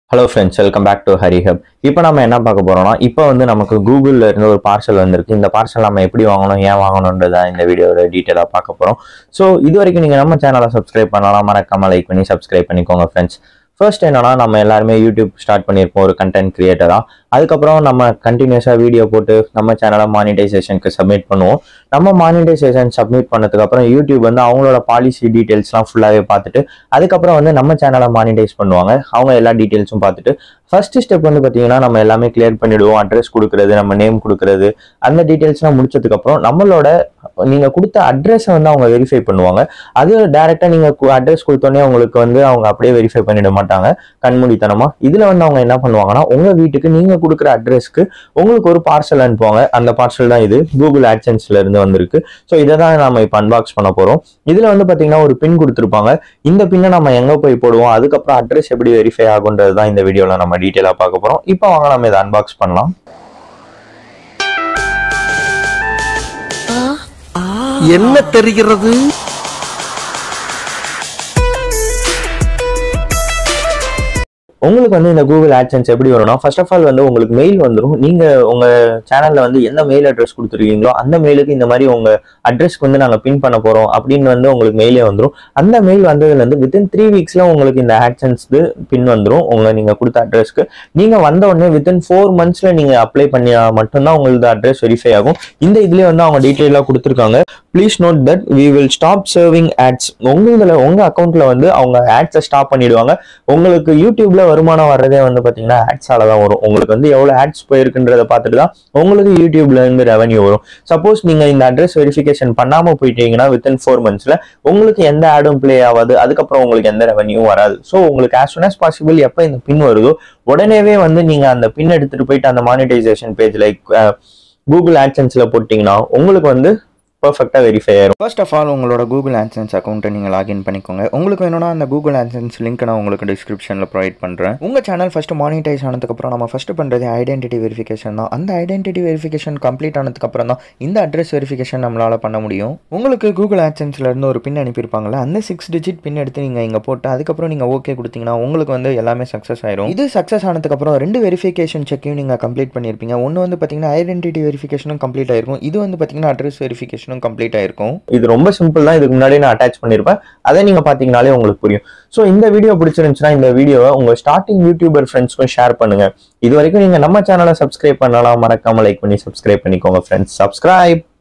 hello friends welcome back to Harihub இப்போ நம்ம என்ன பார்க்க போறோம்னா இப்போ வந்து நமக்கு கூகுளில் இருந்து ஒரு பார்சல் வந்திருக்கு இந்த பார்சல் நம்ம எப்படி வாங்கணும் ஏன் வாங்கணுன்றதா இந்த வீடியோவில் டீட்டெயிலாக பார்க்க போகிறோம் ஸோ இது வரைக்கும் நீங்கள் நம்ம சேனலை சப்ஸ்கிரைப் பண்ணலாம் மறக்காம லைக் பண்ணி சப்ஸ்கிரைப் பண்ணிக்கோங்க ஃப்ரெண்ட்ஸ் ஃபர்ஸ்ட் என்னன்னா நம்ம எல்லாருமே யூடியூப் ஸ்டார்ட் பண்ணியிருப்போம் ஒரு கண்டென்ட் கிரியேட்டராக அதுக்கப்புறம் நம்ம கண்டினியூஸாக வீடியோ போட்டு நம்ம சேனலை மானிட்டைசேஷனுக்கு சப்மிட் பண்ணுவோம் நம்ம மானிட்டைசேஷன் சப்மிட் பண்ணதுக்கப்புறம் யூடியூப் வந்து அவங்களோட பாலிசி டீட்டெயில்ஸ்லாம் ஃபுல்லாகவே பார்த்துட்டு அதுக்கப்புறம் வந்து நம்ம சேனலை மானிட்டைஸ் பண்ணுவாங்க அவங்க எல்லா டீட்டெயில்ஸும் பார்த்துட்டு ஃபர்ஸ்ட் ஸ்டெப் வந்து பார்த்தீங்கன்னா நம்ம எல்லாமே கிளியர் பண்ணிடுவோம் அட்ரஸ் கொடுக்குறது நம்ம நேம் கொடுக்குறது அந்த டீட்டெயில்ஸ்லாம் முடிச்சதுக்கப்புறம் நம்மளோட நீங்கள் கொடுத்த அட்ரஸை வந்து அவங்க வெரிஃபை பண்ணுவாங்க அது டேரெக்டாக நீங்கள் அட்ரஸ் கொடுத்தோன்னே உங்களுக்கு வந்து அவங்க அப்படியே வெரிஃபை பண்ணிட மாட்டாங்க கண்மூடித்தனமாக இதில் வந்து அவங்க என்ன பண்ணுவாங்கன்னா உங்கள் வீட்டுக்கு நீங்கள் கொடுக்குற அட்ரஸ்க்கு உங்களுக்கு ஒரு பார்சல் அனுப்புவாங்க அந்த பார்சல் தான் இது கூகுள் ஆட்சன்ஸ்ல இருந்து வந்திருக்கு ஸோ இதை தான் நம்ம இப்போ அன்பாக்ஸ் பண்ண போகிறோம் இதில் வந்து பார்த்தீங்கன்னா ஒரு பின் கொடுத்துருப்பாங்க இந்த பின்னை நம்ம எங்கே போய் போடுவோம் அதுக்கப்புறம் அட்ரஸ் எப்படி வெரிஃபை ஆகுன்றது தான் இந்த வீடியோவில் நம்ம டீட்டெயிலாக பார்க்க போகிறோம் இப்போ வாங்க நம்ம இதை அன்பாக்ஸ் பண்ணலாம் என்ன தெரிகிறது உங்களுக்கு வந்து இந்த கூகுள் ஆட்சன்ஸ் எப்படி வரும்னா ஃபர்ஸ்ட் ஆஃப் ஆல் வந்து உங்களுக்கு மெயில் வந்துடும் நீங்க உங்க சேனல்ல வந்து எந்த மெயில் அட்ரஸ் கொடுத்துருக்கீங்களோ அந்த மெயிலுக்கு இந்த மாதிரி உங்க அட்ரஸ்க்கு வந்து நாங்க பின் பண்ண போறோம் அப்படின்னு வந்து உங்களுக்கு மெயிலே வந்துடும் அந்த மெயில் வந்ததுல இருந்து வித்தின் த்ரீ வீக்ஸ்ல உங்களுக்கு இந்த ஆட்சன்ஸ் பின் வந்துடும் உங்க நீங்க கொடுத்த அட்ரஸ்க்கு நீங்க வந்த உடனே வித்தின் ஃபோர் மந்த்ஸ்ல நீங்க அப்ளை பண்ணியா மட்டும்தான் உங்களுக்கு அட்ரஸ் வெரிஃபை ஆகும் இந்த இதுலயே வந்து அவங்க டீட்டெயிலாக கொடுத்துருக்காங்க please note that we will stop serving ads உங்கள உங்க அக்கௌண்ட்ல வந்து அவங்க ஆட்ஸை ஸ்டாப் பண்ணிடுவாங்க உங்களுக்கு யூடியூப்ல வருமானம் வர்றதே வந்து பாத்தீங்கன்னா ஆட்ஸால தான் வரும் உங்களுக்கு வந்து எவ்வளவு ஆட்ஸ் போயிருக்குன்றத பார்த்துட்டு தான் உங்களுக்கு யூடியூப்ல இருந்து ரெவன்யூ வரும் சப்போஸ் நீங்க இந்த அட்ரஸ் வெரிஃபிகேஷன் பண்ணாம போயிட்டீங்கன்னா வித்தின் ஃபோர் மந்த்ஸ்ல உங்களுக்கு எந்த ஆடும் ப்ளே ஆகாது அதுக்கப்புறம் உங்களுக்கு எந்த ரெவன்யூ வராது ஸோ உங்களுக்கு as soon as பாசிபிள் எப்போ இந்த பின் வருதோ உடனேவே வந்து நீங்க அந்த பின் எடுத்துட்டு போயிட்டு அந்த மானிட்டைசேஷன் பேஜ் லைக் கூகுள் ஆட்சன்ஸ்ல போட்டிங்கன்னா உங்களுக்கு வந்து பர்ஃபெக்டாக வெரிஃபை ஆயிரும் ஃபர்ஸ்ட் ஆஃப் ஆல் உங்களோட கூகுள் ஆட்சன்ஸ் அக்கௌண்ட்டை நீங்கள் லாகின் பண்ணிக்கோங்க உங்களுக்கு வேணும்னா அந்த கூகுள் ஆட்சன்ஸ் லிங்க் நான் உங்களுக்கு டிஸ்கிரிப்ஷனில் ப்ரொவைட் பண்ணுறேன் உங்கள் சேனல் ஃபஸ்ட்டு மானிட்டைஸ் ஆனதுக்கப்புறம் நம்ம ஃபஸ்ட்டு பண்ணுறது ஐடென்டிட்டி வெரிஃபிகேஷன் தான் அந்த ஐடென்டிட்டி வெரிஃபிகேஷன் கம்ப்ளீட் ஆனதுக்கப்புறம் தான் இந்த அட்ரஸ் வெரிஃபிகேஷன் நம்மளால் பண்ண முடியும் உங்களுக்கு கூகுள் ஆட்சன்ஸ்ல இருந்து ஒரு பின் அனுப்பியிருப்பாங்களே அந்த சிக்ஸ் டிஜிட் பின் எடுத்து நீங்கள் இங்கே போட்டு அதுக்கப்புறம் நீங்கள் ஓகே கொடுத்தீங்கன்னா உங்களுக்கு வந்து எல்லாமே சக்ஸஸ் ஆயிரும் இது சக்ஸஸ் ஆனதுக்கப்புறம் ரெண்டு வெரிஃபிகேஷன் செக்கையும் நீங்கள் கம்ப்ளீட் பண்ணியிருப்பீங்க ஒன்று வந்து பார்த்தீங்கன்னா ஐடென்டிட்டி வெரிஃபிகேஷனும் கம்ப்ளீட் ஆயிருக்கும் இது வந்து பார்த்தீங்கன்னா அட்ரஸ் வெரிஃபிகேஷனும் கம்ப்ளீட் ஆயிருக்கும் இது ரொம்ப சிம்பிள் தான் இதுக்கு முன்னாடி நான் அட்டாச் பண்ணியிருப்பேன் அதை நீங்க பாத்தீங்கனாலே உங்களுக்கு புரியும் ஸோ இந்த வீடியோ பிடிச்சிருந்துச்சுன்னா இந்த வீடியோவை உங்க ஸ்டார்டிங் யூடியூபர் ஃப்ரெண்ட்ஸ்க்கும் ஷேர் பண்ணுங்க இது வரைக்கும் நீங்க நம்ம சேனலை சப்ஸ்கிரைப் பண்ணலாம் மறக்காம லைக் பண்ணி சப்ஸ்கிரைப் பண்ணிக்கோங்க ஃப்ரெண்ட்ஸ் சப்ஸ்கிரைப்